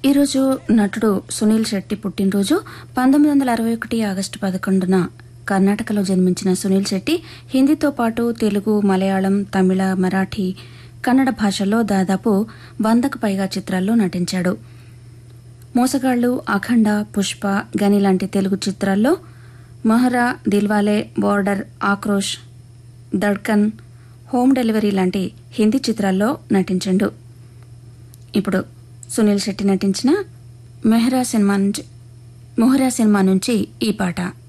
ఈరోజు నటుడు సునీల్ శెట్టి పుట్టినరోజు పంతొమ్మిది వందల అరవై ఒకటి ఆగస్టు పదకొండున కర్ణాటకలో జన్మించిన సునీల్ శెట్టి హిందీతో పాటు తెలుగు మలయాళం తమిళ మరాఠీ కన్నడ భాషల్లో దాదాపు వందకు పైగా చిత్రాల్లో నటించాడు మోసగాళ్లు అఖండ పుష్ప గని లాంటి తెలుగు చిత్రాల్లో మహరా Dilwale Border Aakrosh Dhadkan home delivery లాంటి హిందీ చిత్రాల్లో నటించండు ఇప్పుడు సునీల్ శెట్టి నటించిన మెహ్రా సినిమా నుంచి మొహరా సినిమా నుంచి ఈ పాట